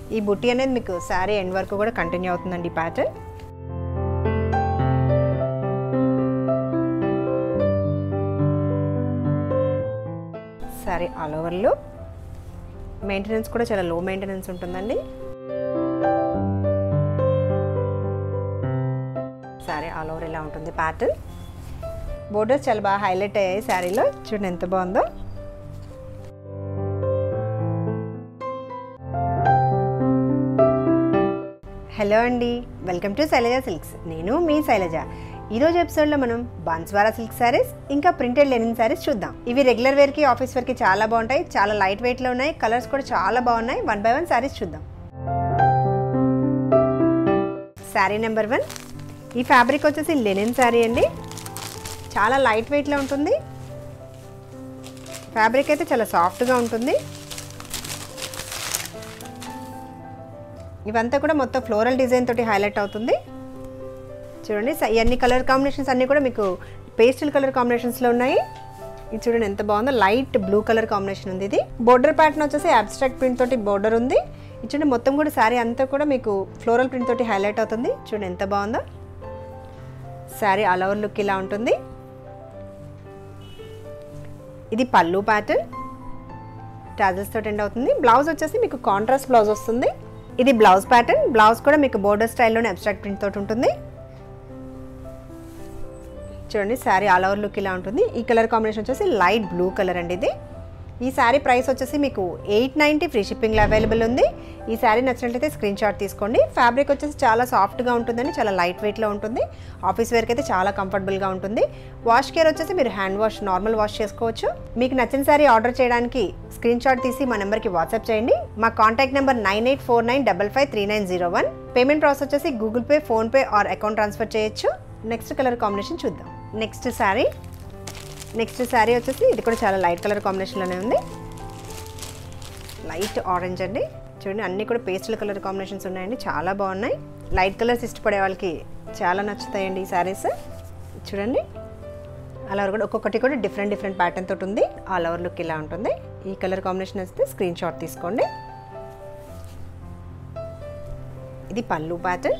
ఈ బుట్టి అనేది మీకు శారీ ఎండ్ వరకు కూడా కంటిన్యూ అవుతుందండి ఈ ప్యాటర్న్ శారీ ఆల్ ఓవర్లో మెయింటెనెన్స్ కూడా చాలా లో మెయింటెనెన్స్ ఉంటుందండి శారీ ఆల్ ఓవర్ ఇలా ఉంటుంది ప్యాటర్న్ బోర్డర్స్ చాలా బాగా హైలైట్ అయ్యాయి శారీలో చూడండి ఎంత బాగుందో హలో అండి వెల్కమ్ టు శైలజ సిల్క్స్ నేను మీ శైలజ ఈరోజు ఎపిసోడ్లో మనం బాన్స్వారా సిల్క్ శారీస్ ఇంకా ప్రింటెడ్ లెనిన్ శారీస్ చూద్దాం ఇవి రెగ్యులర్ వేర్కి ఆఫీస్ వేర్కి చాలా బాగుంటాయి చాలా లైట్ వెయిట్లో ఉన్నాయి కలర్స్ కూడా చాలా బాగున్నాయి వన్ బై వన్ శారీస్ చూద్దాం శారీ నెంబర్ వన్ ఈ ఫ్యాబ్రిక్ వచ్చేసి లెనిన్ శారీ అండి చాలా లైట్ వెయిట్లో ఉంటుంది ఫ్యాబ్రిక్ అయితే చాలా సాఫ్ట్గా ఉంటుంది ఇవంతా కూడా మొత్తం ఫ్లోరల్ డిజైన్ తోటి హైలైట్ అవుతుంది చూడండి స- ఇవన్నీ కలర్ కాంబినేషన్స్ అన్నీ కూడా మీకు పేస్టల్ కలర్ కాంబినేషన్స్లో ఉన్నాయి ఇది చూడండి ఎంత బాగుందో లైట్ బ్లూ కలర్ కాంబినేషన్ ఉంది ఇది బోర్డర్ ప్యాటర్న్ వచ్చేసి అబ్స్ట్రాక్ట్ ప్రింట్ తోటి బోర్డర్ ఉంది ఇది చూడండి మొత్తం కూడా శారీ అంతా కూడా మీకు ఫ్లోరల్ ప్రింట్ తోటి హైలైట్ అవుతుంది చూడండి ఎంత బాగుందో శారీ ఆల్ ఓవర్ లుక్ ఇలా ఉంటుంది ఇది పళ్ళు ప్యాటర్న్ టాజల్స్ తోటి ఎండ్ అవుతుంది బ్లౌజ్ వచ్చేసి మీకు కాంట్రాస్ట్ బ్లౌజ్ వస్తుంది ఇది బ్లౌజ్ ప్యాటర్న్ బ్లౌజ్ కూడా మీకు బోర్డర్ స్టైల్లోనే అబ్స్ట్రాక్ట్ ప్రింట్ తోటి ఉంటుంది చూడండి శారీ ఆల్ ఓవర్ లుక్ ఇలా ఉంటుంది ఈ కలర్ కాంబినేషన్ వచ్చేసి లైట్ బ్లూ కలర్ అండి ఇది ఈ శారీ ప్రైస్ వచ్చేసి మీకు ఎయిట్ నైంటీ ఫ్రీ షిప్పింగ్లో అవైలబుల్ ఉంది ఈ శారీ నచ్చినట్లయితే స్క్రీన్ షాట్ తీసుకోండి ఫ్యాబ్రిక్ వచ్చేసి చాలా సాఫ్ట్గా ఉంటుందండి చాలా లైట్ వెయిట్లో ఉంటుంది ఆఫీస్ వేర్కి అయితే చాలా కంఫర్టబుల్గా ఉంటుంది వాష్ కేర్ వచ్చేసి మీరు హ్యాండ్ వాష్ నార్మల్ వాష్ చేసుకోవచ్చు మీకు నచ్చిన శారీ ఆర్డర్ చేయడానికి స్క్రీన్ షాట్ తీసి మా నెంబర్కి వాట్సాప్ చేయండి మా contact number nine eight four nine double five three nine zero one payment process వచ్చేసి Google Pay PhonePe or account transfer చేయొచ్చు నెక్స్ట్ కలర్ కాంబినేషన్ చూద్దాం నెక్స్ట్ శారీ నెక్స్ట్ శారీ వచ్చేసి ఇది కూడా చాలా లైట్ కలర్ కాంబినేషన్లోనే ఉంది లైట్ ఆరెంజ్ అండి చూడండి అన్నీ కూడా పేస్టల్ కలర్ కాంబినేషన్స్ ఉన్నాయండి చాలా బాగున్నాయి లైట్ కలర్స్ ఇష్టపడే వాళ్ళకి చాలా నచ్చుతాయండి ఈ శారీస్ చూడండి ఆల్ ఓవర్ కూడా ఒక్కొక్కటి కూడా డిఫరెంట్ డిఫరెంట్ ప్యాటర్న్ తోటి ఉంది ఆల్ ఓవర్ లుక్ ఇలా ఉంటుంది ఈ కలర్ కాంబినేషన్ వస్తే స్క్రీన్ షాట్ తీసుకోండి ఇది పళ్ళు ప్యాటర్న్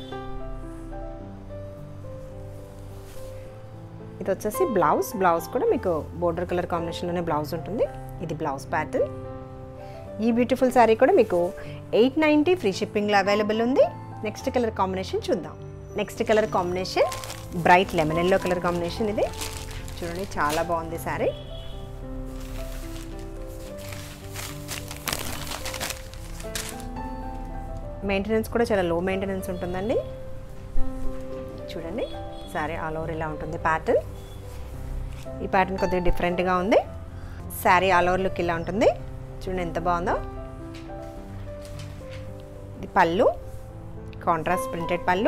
ఇది వచ్చేసి బ్లౌజ్ బ్లౌజ్ కూడా మీకు బోర్డర్ కలర్ కాంబినేషన్లోనే బ్లౌజ్ ఉంటుంది ఇది బ్లౌజ్ ప్యాటర్న్ ఈ బ్యూటిఫుల్ శారీ కూడా మీకు ఎయిట్ నైంటీ ఫ్రీ షిప్పింగ్లో అవైలబుల్ ఉంది నెక్స్ట్ కలర్ కాంబినేషన్ చూద్దాం next colour combination bright lemon yellow colour combination ఇది చూడండి చాలా బాగుంది శారీ మెయింటెనెన్స్ కూడా చాలా లో మెయింటెనెన్స్ ఉంటుందండి చూడండి శారీ ఆల్ ఓవర్ ఇలా ఉంటుంది ప్యాటర్న్ ఈ ప్యాటర్న్ కొద్దిగా డిఫరెంట్గా ఉంది శారీ ఆల్ ఓవర్ లుక్ ఇలా ఉంటుంది చూడండి ఎంత బాగుందో ఇది పళ్ళు కాంట్రాస్ట్ ప్రింటెడ్ పళ్ళు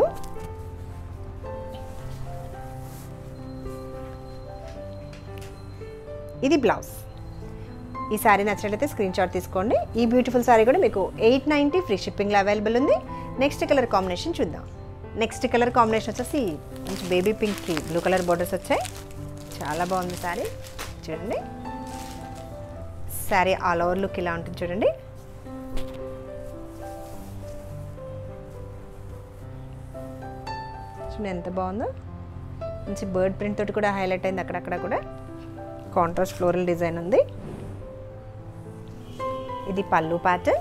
ఇది బ్లౌజ్ ఈ శారీ నచ్చినట్లయితే స్క్రీన్ షాట్ తీసుకోండి ఈ బ్యూటిఫుల్ శారీ కూడా మీకు ఎయిట్ నైంటీ ఫ్రీ షిప్పింగ్లో అవైలబుల్ ఉంది నెక్స్ట్ కలర్ కాంబినేషన్ చూద్దాం నెక్స్ట్ కలర్ కాంబినేషన్ వచ్చేసి మంచి బేబీ పింక్కి బ్లూ కలర్ బోర్డర్స్ వచ్చాయి చాలా బాగుంది శారీ చూడండి శారీ ఆల్ ఓవర్ లుక్ ఇలా ఉంటుంది చూడండి చూడండి ఎంత బాగుందో మంచి బర్డ్ ప్రింట్ తోటి కూడా హైలైట్ అయింది అక్కడక్కడ కూడా కాంట్రాస్ట్ ఫ్లోరల్ డిజైన్ ఉంది ఇది పళ్ళు ప్యాటర్న్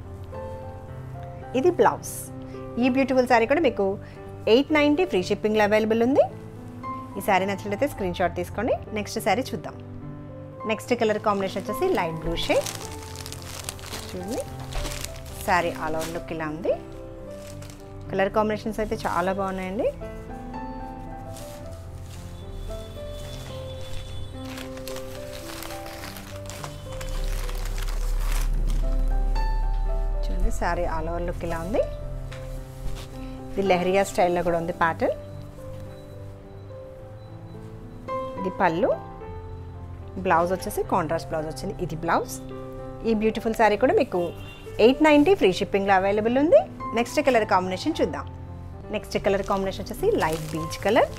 ఇది బ్లౌజ్ ఈ బ్యూటిఫుల్ శారీ కూడా మీకు ఎయిట్ నైంటీ ఫ్రీ షిప్పింగ్లో అవైలబుల్ ఉంది ఈ శారీ నచ్చినట్లయితే స్క్రీన్ షాట్ తీసుకోండి నెక్స్ట్ శారీ చూద్దాం నెక్స్ట్ కలర్ కాంబినేషన్ వచ్చేసి లైట్ బ్లూ షేడ్ చూడండి శారీ ఆల్ ఓవర్ లుక్ ఇలా ఉంది కలర్ కాంబినేషన్స్ అయితే చాలా బాగున్నాయండి చూడండి శారీ ఆల్ ఓవర్ లుక్ ఇలా ఉంది ఇది లెహరియా స్టైల్లో కూడా ఉంది ప్యాటర్న్ ఇది పళ్ళు బ్లౌజ్ వచ్చేసి కాంట్రాస్ట్ బ్లౌజ్ వచ్చింది ఇది బ్లౌజ్ ఈ బ్యూటిఫుల్ శారీ కూడా మీకు ఎయిట్ నైంటీ ఫ్రీ షిప్పింగ్లో అవైలబుల్ ఉంది నెక్స్ట్ కలర్ కాంబినేషన్ చూద్దాం నెక్స్ట్ కలర్ కాంబినేషన్ వచ్చేసి లైట్ బీచ్ కలర్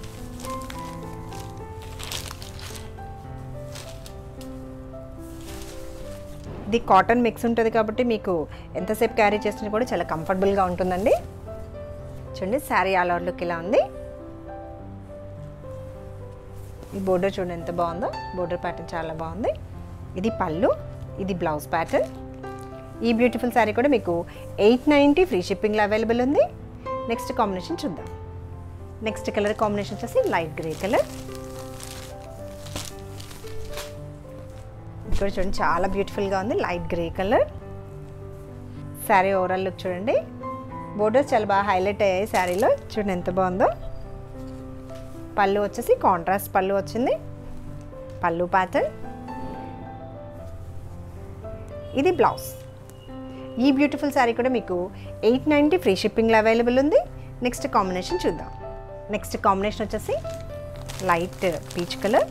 ఇది కాటన్ మిక్స్ ఉంటుంది కాబట్టి మీకు ఎంతసేపు క్యారీ చేసినా కూడా చాలా కంఫర్టబుల్గా ఉంటుందండి చూడండి శారీ ఆల్ ఓవర్ లుక్ ఇలా ఉంది ఈ బోర్డర్ చూడండి ఎంత బాగుందో బోర్డర్ ప్యాటర్న్ చాలా బాగుంది ఇది పళ్ళు ఇది బ్లౌజ్ ప్యాటర్న్ ఈ బ్యూటిఫుల్ శారీ కూడా మీకు ఎయిట్ నైంటీ ఫ్రీ షిప్పింగ్లో అవైలబుల్ ఉంది నెక్స్ట్ కాంబినేషన్ చూద్దాం నెక్స్ట్ కలర్ కాంబినేషన్ వచ్చేసి లైట్ గ్రే కలర్ ఇది కూడా చూడండి చాలా బ్యూటిఫుల్గా ఉంది light grey colour sari overall look చూడండి బోర్డర్స్ చాలా బాగా హైలైట్ అయ్యాయి శారీలో చూడండి ఎంత బాగుందో పళ్ళు వచ్చేసి కాంట్రాస్ట్ పళ్ళు వచ్చింది పళ్ళు ప్యాటర్న్ ఇది బ్లౌజ్ ఈ బ్యూటిఫుల్ శారీ కూడా మీకు ఎయిట్ నైంటీ ఫ్రీ షిప్పింగ్లో అవైలబుల్ ఉంది నెక్స్ట్ కాంబినేషన్ చూద్దాం నెక్స్ట్ కాంబినేషన్ వచ్చేసి లైట్ పీచ్ కలర్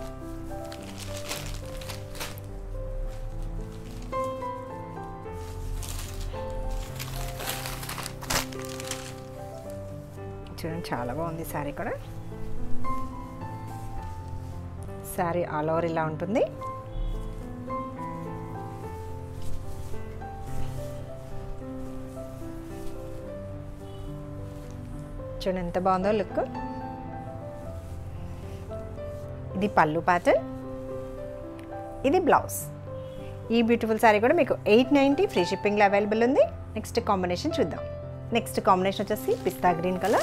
చూడండి చాలా బాగుంది శారీ కూడా శారీ ఆల్ ఓవర్ ఇలా ఉంటుంది చూడండి ఎంత బాగుందో లుక్ ఇది పళ్ళు ప్యాటర్న్ ఇది బ్లౌజ్ ఈ బ్యూటిఫుల్ శారీ కూడా మీకు ఎయిట్ నైంటీ ఫ్రీ షిప్పింగ్లో అవైలబుల్ ఉంది నెక్స్ట్ కాంబినేషన్ చూద్దాం నెక్స్ట్ కాంబినేషన్ వచ్చేసి పిస్తా గ్రీన్ కలర్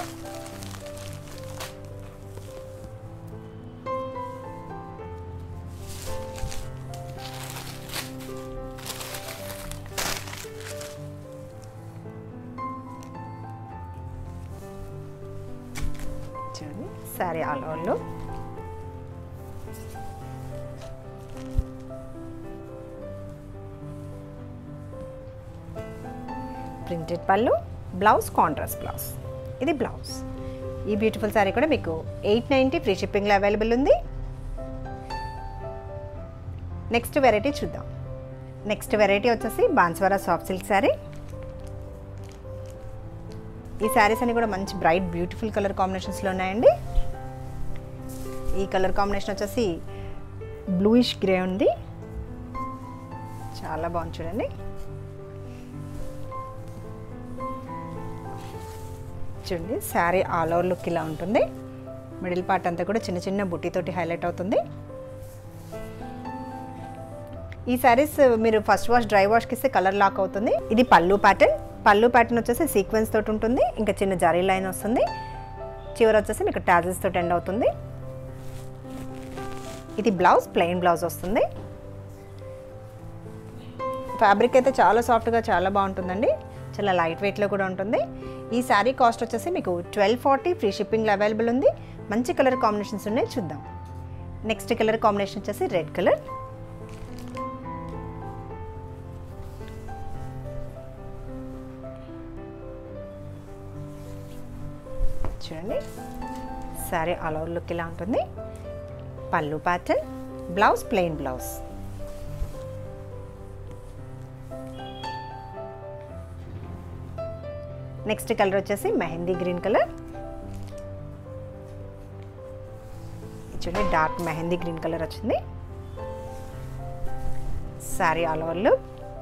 చూడండి శారీ ఆల్ ఓవర్లో ప్రింటెడ్ పళ్ళు బ్లౌజ్ కాంట్రాస్ట్ బ్లౌజ్ ఇది బ్లౌజ్ ఈ బ్యూటిఫుల్ శారీ కూడా మీకు ఎయిట్ నైంటీ ఫ్రీ షిప్పింగ్లో అవైలబుల్ ఉంది నెక్స్ట్ వెరైటీ చూద్దాం నెక్స్ట్ వెరైటీ వచ్చేసి బాన్స్వారా సాఫ్ట్ సిల్క్ శారీ ఈ శారీస్ అన్ని కూడా మంచి బ్రైట్ బ్యూటిఫుల్ కలర్ కాంబినేషన్స్లో ఉన్నాయండి ఈ కలర్ కాంబినేషన్ వచ్చేసి బ్లూయిష్ గ్రే ఉంది చాలా బాగుంది చూడండి చూడండి శారీ ఆల్ ఓవర్ లుక్ ఇలా ఉంటుంది మిడిల్ పార్ట్ అంతా కూడా చిన్న చిన్న బుట్టితోటి హైలైట్ అవుతుంది ఈ శారీస్ మీరు ఫస్ట్ వాష్ డ్రై వాష్కి ఇస్తే కలర్ లాక్ అవుతుంది ఇది పళ్ళు ప్యాటర్న్ పళ్ళు ప్యాటర్న్ వచ్చేసి సీక్వెన్స్ తోటి ఉంటుంది ఇంకా చిన్న జరీ లైన్ వస్తుంది చివరి వచ్చేసి మీకు టాజెస్ తోటి ఎండ్ అవుతుంది ఇది బ్లౌజ్ ప్లెయిన్ బ్లౌజ్ వస్తుంది ఫ్యాబ్రిక్ అయితే చాలా సాఫ్ట్గా చాలా బాగుంటుందండి చాలా లైట్ వెయిట్లో కూడా ఉంటుంది ఈ శారీ కాస్ట్ వచ్చేసి మీకు ట్వెల్వ్ ఫార్టీ ఫ్రీ షిప్పింగ్లో అవైలబుల్ ఉంది మంచి కలర్ కాంబినేషన్స్ ఉన్నాయి చూద్దాం నెక్స్ట్ కలర్ కాంబినేషన్ వచ్చేసి రెడ్ కలర్ చూడండి శారీ ఆల్ ఓవర్ లుక్ ఇలా ఉంటుంది pallu pattern blouse plain blouse next colour వచ్చేసి మెహందీ గ్రీన్ కలర్ చూడండి డార్క్ మెహందీ గ్రీన్ కలర్ వచ్చింది sari all over look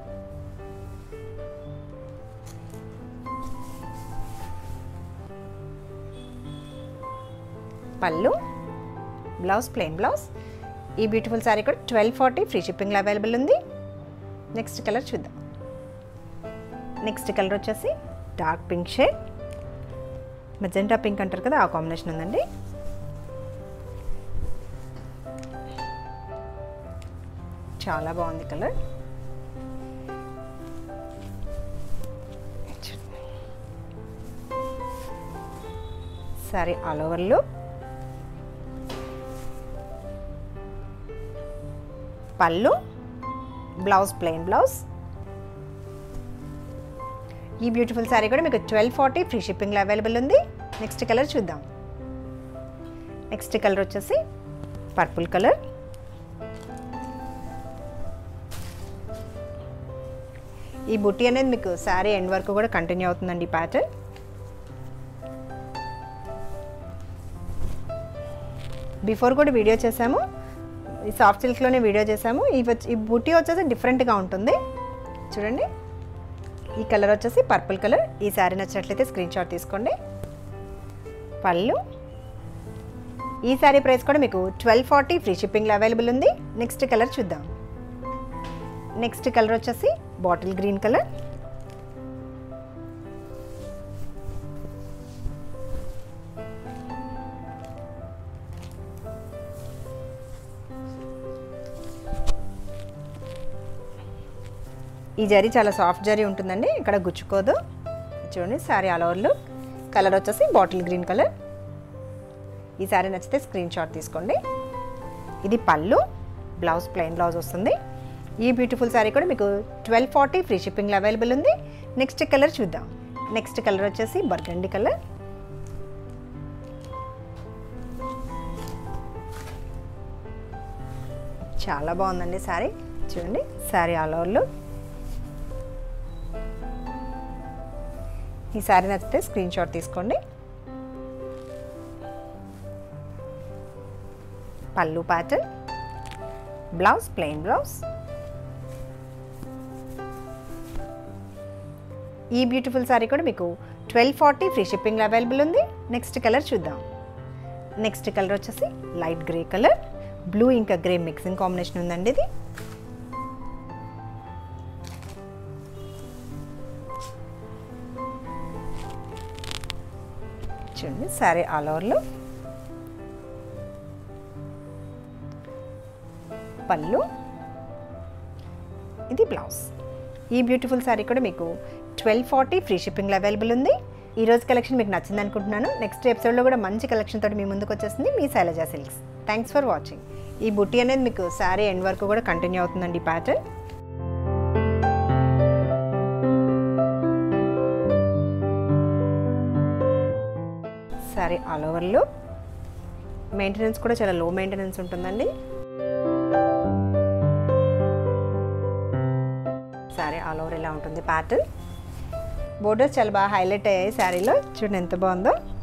pallu blouse plain blouse ఈ బ్యూటిఫుల్ శారీ కూడా ట్వెల్వ్ ఫార్టీ ఫ్రీ షిప్పింగ్లో అవైలబుల్ ఉంది నెక్స్ట్ కలర్ చూద్దాం నెక్స్ట్ కలర్ వచ్చేసి dark pink shade magenta pink అంటారు కదా ఆ కాంబినేషన్ ఉందండి చాలా బాగుంది కలర్ సారీ ఆల్ ఓవర్లో పళ్ళు బ్లౌజ్ ప్లెయిన్ బ్లౌజ్ ఈ బ్యూటిఫుల్ శారీ కూడా మీకు ట్వెల్వ్ ఫార్టీ ఫ్రీ షిప్పింగ్లో అవైలబుల్ ఉంది నెక్స్ట్ కలర్ చూద్దాం నెక్స్ట్ కలర్ వచ్చేసి పర్పుల్ కలర్ ఈ బుట్టి అనేది మీకు శారీ ఎండ్ వరకు కూడా కంటిన్యూ అవుతుందండి ఈ ప్యాటర్న్ బిఫోర్ కూడా వీడియో చేసాము ఈ సాఫ్ట్ సిల్క్లోనే వీడియో చేసాము ఈ వచ్చి ఈ బుట్టి వచ్చేసి డిఫరెంట్గా ఉంటుంది చూడండి ఈ కలర్ వచ్చేసి పర్పుల్ కలర్ ఈ శారీ నచ్చినట్లయితే స్క్రీన్ షాట్ తీసుకోండి పళ్ళు ఈ శారీ ప్రైస్ కూడా మీకు ట్వెల్వ్ ఫార్టీ ఫ్రీ షిప్పింగ్లో అవైలబుల్ ఉంది నెక్స్ట్ కలర్ చూద్దాం నెక్స్ట్ కలర్ వచ్చేసి బాటిల్ గ్రీన్ కలర్ ఈ జరీ చాలా సాఫ్ట్ జరీ ఉంటుందండి ఇక్కడ గుచ్చుకోదు చూడండి శారీ ఆల్ ఓవర్లు కలర్ వచ్చేసి బాటిల్ గ్రీన్ కలర్ ఈ శారీ నచ్చితే స్క్రీన్ షాట్ తీసుకోండి ఇది పళ్ళు బ్లౌజ్ ప్లెయిన్ బ్లౌజ్ వస్తుంది ఈ బ్యూటిఫుల్ శారీ కూడా మీకు ట్వెల్వ్ ఫార్టీ ఫ్రీ షిప్పింగ్లో అవైలబుల్ ఉంది నెక్స్ట్ కలర్ చూద్దాం నెక్స్ట్ కలర్ వచ్చేసి బర్గండి కలర్ చాలా బాగుందండి శారీ చూడండి శారీ ఆల్ ఓవర్లు ఈ శారీ నచ్చితే స్క్రీన్ షాట్ తీసుకోండి pallu pattern blouse plain blouse ఈ బ్యూటిఫుల్ శారీ కూడా మీకు ట్వెల్వ్ ఫార్టీ ఫ్రీ షిప్పింగ్లో అవైలబుల్ ఉంది నెక్స్ట్ కలర్ చూద్దాం నెక్స్ట్ కలర్ వచ్చేసి లైట్ గ్రే కలర్ బ్లూ ఇంకా గ్రే మిక్సింగ్ కాంబినేషన్ ఉందండి ఇది చూడండి సారీ ఆల్ ఓవర్లో పళ్ళు ఇది బ్లౌజ్ ఈ బ్యూటిఫుల్ శారీ కూడా మీకు ట్వెల్వ్ ఫార్టీ ఫ్రీ షిప్పింగ్లో అవైలబుల్ ఉంది ఈ రోజు కలెక్షన్ మీకు నచ్చింది అనుకుంటున్నాను నెక్స్ట్ ఎపిసోడ్లో కూడా మంచి కలెక్షన్ తోటి మీ ముందుకు వచ్చేసింది మీ Shailaja silks thanks for watching ఈ బుట్టి అనేది మీకు శారీ ఎండ్ వరకు కూడా కంటిన్యూ అవుతుందండి ఈ ప్యాటర్న్ శారీ ఆల్ ఓవర్లో మెయింటెనెన్స్ కూడా చాలా లో మెయింటెనెన్స్ ఉంటుందండి శారీ ఆల్ ఓవర్ ఇలా ఉంటుంది ప్యాటర్న్ బోర్డర్స్ చాలా బాగా హైలైట్ అయ్యాయి శారీలో చూడండి ఎంత బాగుందో